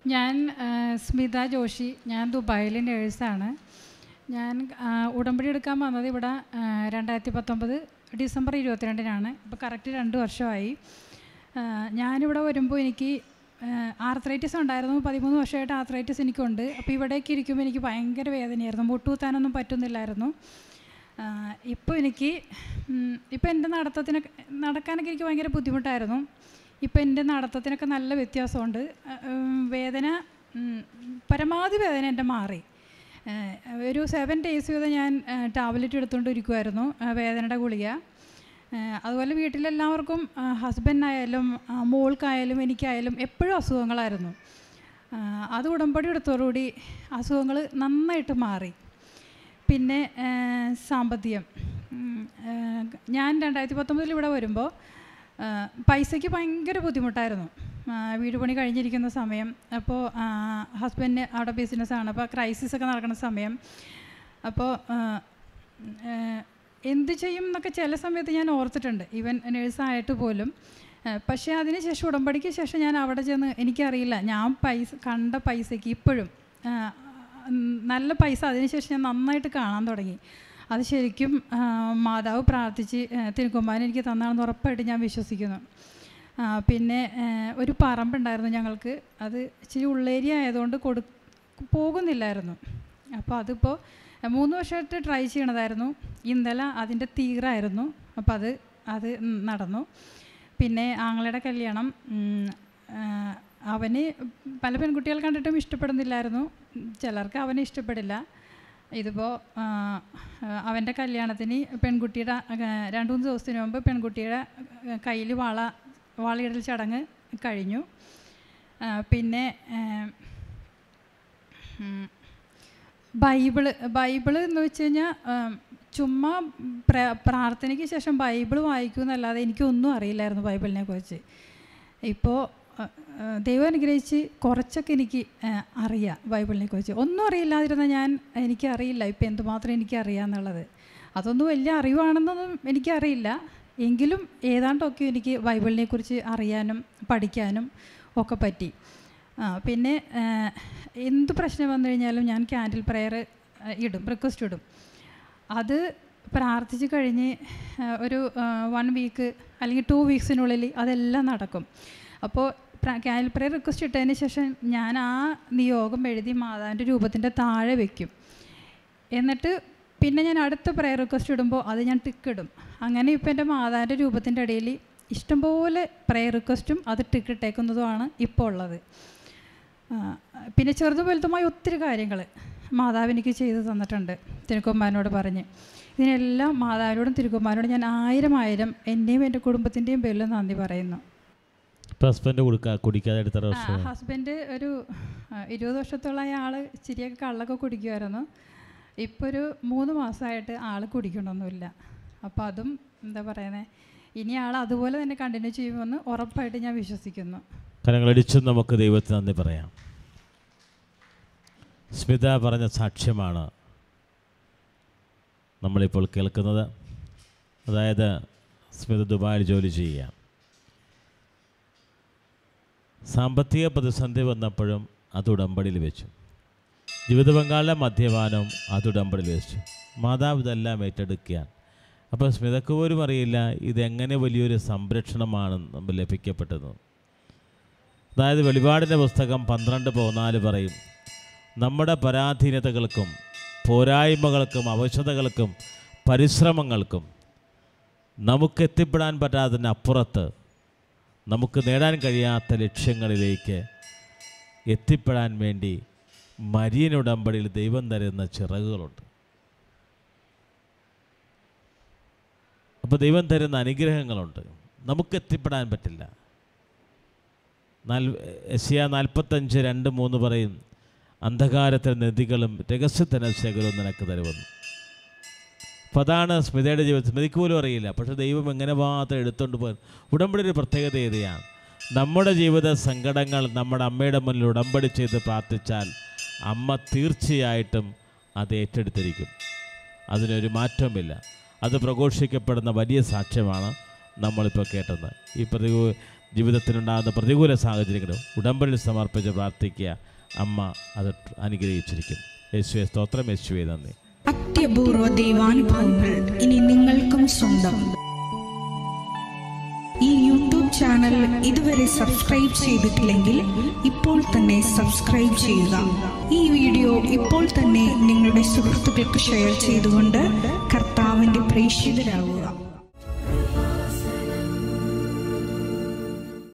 ഞാൻ ആ, സ്മിത ജോഷി ഞാൻ ദുബായിലെ നേഴ്സാണ് ഞാൻ ആ, ഉടമ്പടി എടുക്കാൻ വന്നത് ഇവിടെ ആ, രണ്ടായിരത്തി പത്തൊമ്പത് ഡിസംബർ ഇരുപത്തിരണ്ടിനാണ് ഇപ്പോൾ കറക്റ്റ് രണ്ട് വർഷമായി ആ, ഞാനിവിടെ വരുമ്പോൾ എനിക്ക് ആർത്രൈറ്റിസ് ഉണ്ടായിരുന്നു പതിമൂന്ന് വർഷമായിട്ട് ആർത്രൈറ്റിസ് എനിക്കുണ്ട് അപ്പോൾ ഇവിടേക്ക് ഇരിക്കുമ്പോൾ എനിക്ക് ഭയങ്കര വേദനയായിരുന്നു മുട്ടുകുത്താനൊന്നും പറ്റുന്നില്ലായിരുന്നു ഇപ്പോൾ എനിക്ക് ഇപ്പോൾ എൻ്റെ നടത്തത്തിനൊക്കെ നടക്കാനൊക്കെ എനിക്ക് ഭയങ്കര ബുദ്ധിമുട്ടായിരുന്നു ഇപ്പോൾ എൻ്റെ നടത്തത്തിനൊക്കെ നല്ല വ്യത്യാസമുണ്ട് ആ, ഉം, വേദന ഉം, പരമാവധി വേദന എൻ്റെ മാറി ആ, ഒരു സെവൻ ഡേയ്സ് വീതം ഞാൻ ടാബ്ലറ്റ് എടുത്തുകൊണ്ട് ഇരിക്കുമായിരുന്നു ആ, വേദനയുടെ ഗുളിക ആ, അതുപോലെ വീട്ടിലെല്ലാവർക്കും ഹസ്ബൻഡിനായാലും മോൾക്കായാലും എനിക്കായാലും എപ്പോഴും അസുഖങ്ങളായിരുന്നു ആ, അത് ഉടമ്പടി എടുത്തോടുകൂടി അസുഖങ്ങൾ നന്നായിട്ട് മാറി പിന്നെ ആ, സാമ്പത്തികം ഉം, ആ, ഞാൻ രണ്ടായിരത്തി പത്തൊമ്പതിൽ ഇവിടെ വരുമ്പോൾ ആ, പൈസയ്ക്ക് ഭയങ്കര ബുദ്ധിമുട്ടായിരുന്നു ആ, വീട് പണി കഴിഞ്ഞിരിക്കുന്ന സമയം അപ്പോൾ ഹസ്ബൻഡിന് അവിടെ ബിസിനസ്സാണ് അപ്പോൾ ക്രൈസിസ് ഒക്കെ നടക്കുന്ന സമയം അപ്പോൾ ആ, ആ, എന്ത് ചെയ്യും എന്നൊക്കെ ചില സമയത്ത് ഞാൻ ഓർത്തിട്ടുണ്ട് ഈവൻ നേഴ്സായിട്ട് പോലും ആ, പക്ഷേ അതിന് ശേഷം ഉടമ്പടിക്ക് ശേഷം ഞാൻ അവിടെ ചെന്ന് എനിക്കറിയില്ല ഞാൻ പൈസ കണ്ട പൈസയ്ക്ക് ഇപ്പോഴും ആ, ഉം, നല്ല പൈസ അതിനുശേഷം ഞാൻ നന്നായിട്ട് കാണാൻ തുടങ്ങി അത് ശരിക്കും ആ, മാതാവ് പ്രാർത്ഥിച്ച് തിരുക്കുമ്പാൻ എനിക്ക് തന്നാണെന്ന് ഉറപ്പായിട്ട് ഞാൻ വിശ്വസിക്കുന്നു ആ, പിന്നെ ആ, ഒരു പറമ്പുണ്ടായിരുന്നു ഞങ്ങൾക്ക് അത് ഇച്ചിരി ഉള്ളേരിയ ആയതുകൊണ്ട് കൊടു പോകുന്നില്ലായിരുന്നു അപ്പോൾ അതിപ്പോൾ മൂന്ന് വർഷമായിട്ട് ട്രൈ ചെയ്യണതായിരുന്നു ഇന്നലെ അതിൻ്റെ തീറായിരുന്നു അപ്പോൾ അത് അത് നടന്നു പിന്നെ ആങ്ങളുടെ കല്യാണം ഉം, ആ, അവന് പല പെൺകുട്ടികൾ കണ്ടിട്ടും ഇഷ്ടപ്പെടുന്നില്ലായിരുന്നു ചിലർക്ക് അവനെ ഇഷ്ടപ്പെടില്ല ഇതിപ്പോൾ അവൻ്റെ കല്യാണത്തിന് പെൺകുട്ടിയുടെ ആ, രണ്ട് മൂന്ന് ദിവസത്തിന് മുമ്പ് പെൺകുട്ടിയുടെ കയ്യിൽ വള വളയിടൽ ചടങ്ങ് കഴിഞ്ഞു ആ, പിന്നെ ആ, ഉം, ബൈബിള് ബൈബിള് എന്ന് വെച്ച് കഴിഞ്ഞാൽ ചുമ്മാ പ്ര പ്രാർത്ഥനയ്ക്ക് ശേഷം ബൈബിൾ വായിക്കുമെന്നല്ലാതെ എനിക്കൊന്നും അറിയില്ലായിരുന്നു ബൈബിളിനെ കുറിച്ച് ഇപ്പോൾ ദൈവം അനുഗ്രഹിച്ച് കുറച്ചൊക്കെ എനിക്ക് ആ, അറിയാം ബൈബിളിനെ കുറിച്ച് ഒന്നും അറിയില്ലാതിരുന്ന ഞാൻ എനിക്കറിയില്ല ഇപ്പം എന്തുമാത്രം എനിക്കറിയാമെന്നുള്ളത് അതൊന്നും വലിയ അറിവാണെന്നൊന്നും എനിക്കറിയില്ല എങ്കിലും ഏതാണ്ടൊക്കെ എനിക്ക് ബൈബിളിനെ കുറിച്ച് അറിയാനും പഠിക്കാനും ഒക്കെ പറ്റി ആ, പിന്നെ ആ, എന്ത് പ്രശ്നം വന്നു കഴിഞ്ഞാലും ഞാൻ ക്യാൻഡിൽ പ്രെയർ ഇടും റിക്വസ്റ്റ് ഇടും അത് പ്രാർത്ഥിച്ച് കഴിഞ്ഞ് ആ, ഒരു വൺ വീക്ക് അല്ലെങ്കിൽ ടു വീക്സിനുള്ളിൽ അതെല്ലാം നടക്കും അപ്പോൾ ക്യാൻഡിൽ പ്രെയർ റിക്വസ്റ്റ് ഇട്ടതിന് ശേഷം ഞാൻ ആ നിയോഗം എഴുതി മാതാവിൻ്റെ രൂപത്തിൻ്റെ താഴെ വെക്കും എന്നിട്ട് പിന്നെ ഞാൻ അടുത്ത പ്രെയർ റിക്വസ്റ്റ് ഇടുമ്പോൾ അത് ഞാൻ ടിക്കിടും അങ്ങനെ ഇപ്പോൾ എൻ്റെ മാതാവിൻ്റെ രൂപത്തിൻ്റെ ഇടയിൽ ഇഷ്ടംപോലെ പ്രെയർ റിക്വസ്റ്റും അത് ടിക്കിട്ടേക്കുന്നതുമാണ് ഇപ്പോൾ ഉള്ളത് ആ, പിന്നെ ചെറുതും വലുതുമായ ഒത്തിരി കാര്യങ്ങൾ മാതാവ് എനിക്ക് ചെയ്തു തന്നിട്ടുണ്ട് തിരുക്കുമ്മാനോട് പറഞ്ഞ് ഇതിനെല്ലാം മാതാവിനോടും തിരുക്കുമ്മാനോടും ഞാൻ ആയിരം ആയിരം എൻ്റെയും എൻ്റെ കുടുംബത്തിൻ്റെയും പേരിൽ നന്ദി പറയുന്നു ഇപ്പം ഹസ്ബൻഡ് കൊടുക്കാ കുടിക്കാതെ എടുത്ത വർഷം ഹസ്ബൻഡ് ഒരു ആ, ഇരുപത് വർഷത്തോളം ആൾ ഇച്ചിരിയൊക്കെ കള്ളൊക്കെ കുടിക്കുമായിരുന്നു ഇപ്പോൾ ഒരു മൂന്ന് മാസമായിട്ട് ആൾ കുടിക്കണമൊന്നുമില്ല അപ്പോൾ അതും എന്താ പറയുന്നത് ഇനി ആൾ അതുപോലെ തന്നെ കണ്ടിന്യൂ ചെയ്യുമെന്ന് ഉറപ്പായിട്ട് ഞാൻ വിശ്വസിക്കുന്നു കരങ്ങളടിച്ചും നമുക്ക് ദൈവത്തിന് നന്ദി പറയാം സ്മിത പറഞ്ഞ സാക്ഷ്യമാണ് നമ്മളിപ്പോൾ കേൾക്കുന്നത് അതായത് സ്മിത ദുബായിൽ ജോലി ചെയ്യുക സാമ്പത്തിക പ്രതിസന്ധി വന്നപ്പോഴും അത് ഉടമ്പടിയിൽ വെച്ചു ജീവിത പങ്കാളിലെ മദ്യപാനം അത് ഉടമ്പടിയിൽ വെച്ചു മാതാവ് ഇതെല്ലാം ഏറ്റെടുക്കുകയാണ് അപ്പോൾ സ്മിതക്ക് പോലും അറിയില്ല ഇതെങ്ങനെ വലിയൊരു സംരക്ഷണമാണ് നമുക്ക് ലഭിക്കപ്പെട്ടത് അതായത് വെളിപാടിൻ്റെ പുസ്തകം പന്ത്രണ്ട് പതിനാല് പറയും നമ്മുടെ പരാധീനതകൾക്കും പോരായ്മകൾക്കും അവശതകൾക്കും പരിശ്രമങ്ങൾക്കും നമുക്ക് എത്തിപ്പെടാൻ പറ്റാത്തതിന് അപ്പുറത്ത് നമുക്ക് നേടാൻ കഴിയാത്ത ലക്ഷ്യങ്ങളിലേക്ക് എത്തിപ്പെടാൻ വേണ്ടി മരിയൻ ഉടമ്പടിയിൽ ദൈവം തരുന്ന ചിറകുകളുണ്ട് അപ്പോൾ ദൈവം തരുന്ന അനുഗ്രഹങ്ങളുണ്ട് നമുക്ക് എത്തിപ്പെടാൻ പറ്റില്ല നാൽ എസിയ നാൽപ്പത്തഞ്ച് രണ്ട് മൂന്ന് പറയും അന്ധകാരത്തിന് നദികളും രഹസ്യത്തിന് ശകലവും നിനക്ക് തരുമെന്ന് അപ്പം അതാണ് സ്മിതയുടെ ജീവിതത്തിൽ സ്മിതയ്ക്ക് പോലും അറിയില്ല പക്ഷേ ദൈവം എങ്ങനെ മാത്രം എടുത്തുകൊണ്ട് പോയി ഉടമ്പടി ഒരു പ്രത്യേകത ഏതെയാണ് നമ്മുടെ ജീവിത സങ്കടങ്ങൾ നമ്മുടെ അമ്മയുടെ മുന്നിൽ ഉടമ്പടി ചെയ്ത് പ്രാർത്ഥിച്ചാൽ അമ്മ തീർച്ചയായിട്ടും അത് ഏറ്റെടുത്തിരിക്കും അതിനൊരു മാറ്റവുമില്ല അത് പ്രഘോഷിക്കപ്പെടുന്ന വലിയ സാക്ഷ്യമാണ് നമ്മളിപ്പോൾ കേട്ടത് ഈ പ്രതികൂ ജീവിതത്തിലുണ്ടാകുന്ന പ്രതികൂല സാഹചര്യങ്ങളും ഉടമ്പടിയിൽ സമർപ്പിച്ച് പ്രാർത്ഥിക്കുക അമ്മ അത് അനുഗ്രഹിച്ചിരിക്കും യേശുവെ സ്തോത്രം യേശുവെ നന്ദി അത്യപൂർവ ദൈവാനുഭവങ്ങൾ ഇനി നിങ്ങൾക്കും സ്വന്തം ഈ യൂട്യൂബ് ചാനൽ ഇതുവരെ സബ്സ്ക്രൈബ് ചെയ്തിട്ടില്ലെങ്കിൽ ഇപ്പോൾ തന്നെ സബ്സ്ക്രൈബ് ചെയ്യുക ഈ വീഡിയോ ഇപ്പോൾ തന്നെ നിങ്ങളുടെ സുഹൃത്തുക്കൾക്ക് ഷെയർ ചെയ്തുകൊണ്ട് കർത്താവിൻ്റെ പ്രേക്ഷിതരാകുക